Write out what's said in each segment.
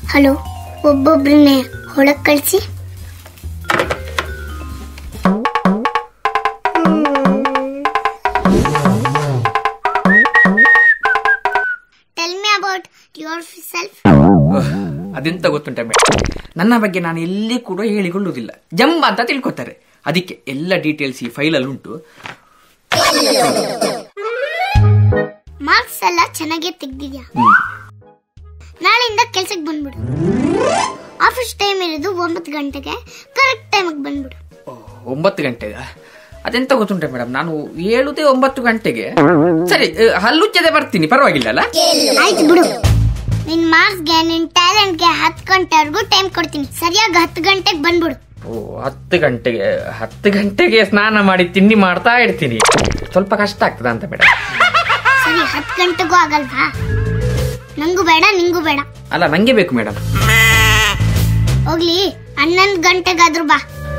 Hello ಒಬ್ಬೊಬ್ರನ್ನೇ ಹೊಳಗ್ ಕಳ್ಸಿ tell me about yourself ಅದೆಂತ ಗೊತ್ತುಂಟ ಮೇಡಮ್ ನನ್ನ ಬಗ್ಗೆ ನಾನು ಎಲ್ಲಿ ಕೂಡ ಹೇಳಿಕೊಳ್ಳುವುದಿಲ್ಲ ಜಂಬ ಅಂತ ತಿಳ್ಕೊತಾರೆ ಅದಕ್ಕೆ ಎಲ್ಲ ಡೀಟೇಲ್ಸ್ ಈ ಫೈಲಲ್ಲಿ ಉಂಟು ಮಾರ್ಕ್ಸ್ ಎಲ್ಲ ಚೆನ್ನಾಗೇ ತೆಗ್ದಿದ್ಯಾ ಹ್ಮ್. ನಾಳೆಯಿಂದ ಕೆಲ್ಸಕ್ಕೆ ಬಂದ್ಬಿಡು ಆಫೀಸ್ ಟೈಮ್ ಇರೋದು ಒಂಬತ್ತು ಗಂಟೆಗೆ ಕರೆಕ್ಟ್ ಟೈಮಿಗೆ ಬಂದ್ಬಿಡು ಓ, ಒಂಬತ್ತು ಗಂಟೆಗ ಅದೆಂತ ಗೊತ್ತುಂಟ ಮೇಡಮ್ ನಾನು ಏಳುದೇ ಒಂಬತ್ತು ಗಂಟೆಗೆ ಸರಿ ಅ, ಹಲ್ಲುಚ್ಚದೆ ಬರ್ತೀನಿ ಪರವಾಗಿಲ್ಲ ಅಲ್ಲ ಆಯ್ತು ಬಿಡು ನಿನ್ ಮಾರ್ಕ್ಸ್ಗೆ ನಿನ್ ಟ್ಯಾಲೆಂಟ್ಗೆ ಹತ್ತು ಗಂಟೆವರೆಗೂ ಟೈಮ್ ಕೊಡ್ತೀನಿ ಸರಿಯಾಗಿ ಹತ್ತು ಗಂಟೆಗೆ ಬಂದ್ಬಿಡು ಓ ಹತ್ತು ಗಂಟೆಗೆ ಹತ್ತು ಗಂಟೆಗೆ ಸ್ನಾನ ಮಾಡಿ ತಿಂಡಿ ಮಾಡ್ತಾ ಇರ್ತೀನಿ ಸ್ವಲ್ಪ ಕಷ್ಟ ಆಗ್ತದ ಅಂತ ಮೇಡಮ್ ಸರಿ ಹತ್ತು ಗಂಟೆಗೂ ಆಗಲ್ವಾ ನಂಗೂ ಬೇಡ ನಿಂಗೂ ಬೇಡ ಅಲ್ಲ ನಂಗೆ ಬೇಕು ಮೇಡಮ್ ಹೋಗ್ಲಿ ಹನ್ನೊಂದು ಗಂಟೆಗಾದ್ರೂ ಬಾ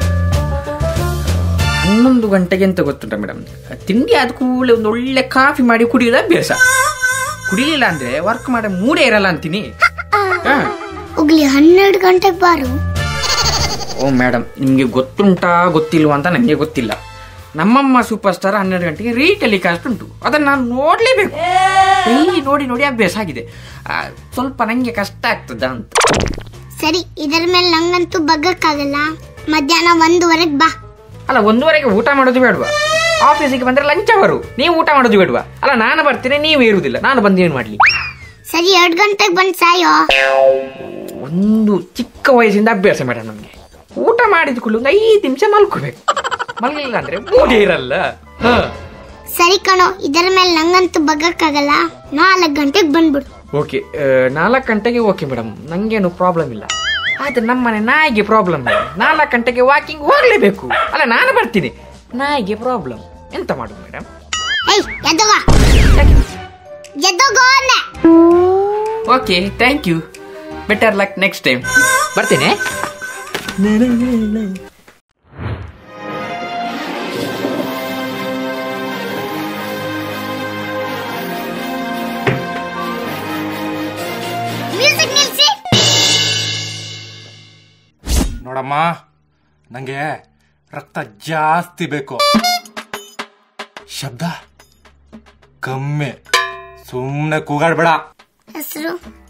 ಹನ್ನೊಂದು ಗಂಟೆಗೆ ಅಂತ ಗೊತ್ತುಂಟ ಮೇಡಮ್ ತಿಂಡಿ ಆದ ಕೂಡಲೇ ಒಂದು ಒಳ್ಳೆ ಕಾಫಿ ಮಾಡಿ ಕುಡಿಯೋದು ಅಭ್ಯಾಸ ಕುಡಿಲಿಲ್ಲ ಅಂದ್ರೆ ವರ್ಕ್ ಮಾಡೋ ಮೂಡೇ ಇರಲ್ಲ ಅಂತೀನಿ ಹಾ. ಹೋಗ್ಲಿ ಹನ್ನೆರಡು ಗಂಟೆಗೆ ಬಾರು ಓ ಮೇಡಮ್ ನಿಮಗೆ ಗೊತ್ತುಂಟಾ ಗೊತ್ತಿಲ್ವಾ ಅಂತ ನನಗೆ ಗೊತ್ತಿಲ್ಲ ನಮ್ಮಮ್ಮ ಸೂಪರ್ ಸ್ಟಾರ್ ಹನ್ನೆರಡು ಗಂಟೆಗೆ ರೀ ಟೆಲಿಕಾಸ್ಟ್ ಉಂಟು ಅದನ್ನು ನಾನು ನೋಡಲೇಬೇಕು ಡೈಲಿ ನೋಡಿ ನೋಡಿ ಅಭ್ಯಾಸ ಆಗಿದೆ ಆ, ಸ್ವಲ್ಪ ನನಗೆ ಕಷ್ಟ ಆಗ್ತದ ಅಂತ ಸರಿ ಇದರ ಮೇಲೆ ನಂಗಂತೂ ಬಗ್ಗಕ್ಕಾಗಲ್ಲ ಮಧ್ಯಾಹ್ನ ಒಂದುವರೆಗೆ ಬಾ ಅಲ್ಲ ಒಂದೂವರೆಗೆ ಊಟ ಮಾಡೋದು ಬೇಡವಾ ಆಫೀಸಿಗೆ ಬಂದ್ರೆ ಲಂಚ್ ಅವರು ನೀವು ಊಟ ಮಾಡೋದು ಬೇಡವಾ ಅಲ್ಲ ನಾನು ಬರ್ತೀನಿ ನೀವು ಇರುವುದಿಲ್ಲ ನಾನು ಬಂದು ಏನು ಮಾಡಲಿ ಸರಿ ಎರಡು ಗಂಟೆಗೆ ಬಂದು ಸಾಯೋ ಒಂದು ಚಿಕ್ಕ ವಯಸ್ಸಿಂದ ಅಭ್ಯಾಸ ಮೇಡಮ್ ನಮಗೆ ಊಟ ಮಾಡಿದ ಕೂಡಲೇ ಒಂದು ಐದು ನಿಮಿಷ ಮಲ್ಕೋಬೇಕು ಮಲಗಿಲ್ಲ ಅಂದ್ರೆ ಮೂಡೇ ಇರಲ್ಲ ಹಾ ಸರಿ ಕಣೋ ಇದರ ಮೇಲೆ ನಂಗಂತೂ ಬಗ್ಗಕ್ಕಾಗಲ್ಲ ನಾಲ್ಕು ಗಂಟೆಗೆ ಬಂದ್ಬಿಡು ಓಕೆ ನಾಲ್ಕು ಗಂಟೆಗೆ ಓಕೆ ಮೇಡಮ್ ನಂಗೇನು ಪ್ರಾಬ್ಲಮ್ ಇಲ್ಲ ಆದ್ರೆ ನಮ್ಮನೆ ನಾಯಿಗೆ ಪ್ರಾಬ್ಲಮ್ ನಾಲ್ಕು ಗಂಟೆಗೆ ವಾಕಿಂಗ್ ಹೋಗ್ಲೇಬೇಕು ಅಲ್ಲ ನಾನು ಬರ್ತೀನಿ ನಾಯಿಗೆ ಪ್ರಾಬ್ಲಮ್ ಎಂತ ಮಾಡುದು ಮೇಡಮ್ ಏಯ್ ಎದ್ದೋಗ ಎದ್ದೋಗೋ ಅಂದೆ okay thank you better luck next time ಬರ್ತೀನಿ ಮ್ಯೂಸಿಕ್ ನಿಲ್ಸಿ ನೋಡಮ್ಮ ನಂಗೆ ರಕ್ತ ಜಾಸ್ತಿ ಬೇಕು ಶಬ್ದ ಕಮ್ಮಿ ಸುಮ್ಮನೆ ಕೂಗಾಡ್ಬೇಡ ಹೆಸರು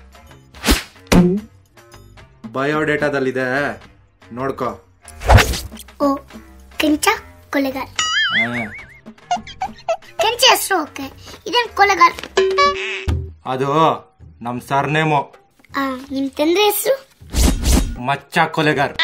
ಬಯೋಡೇಟಾದಲ್ಲಿದೆ ನೋಡ್ಕೋ ಓ ಕೆಂಚ ಕೊಲೆಗಾರ ಹ್ಮ್. ಕೆಂಚ ಹೆಸರು ಓಕೆ ಇದೇನು ಕೊಲೆಗಾರ ಅದು ನಮ್ ಸರ್ನೇಮು ಆ, ನಿಮ್ ತಂದೆ ಹೆಸರು ಮಚ್ಚ ಕೊಲೆಗಾರ್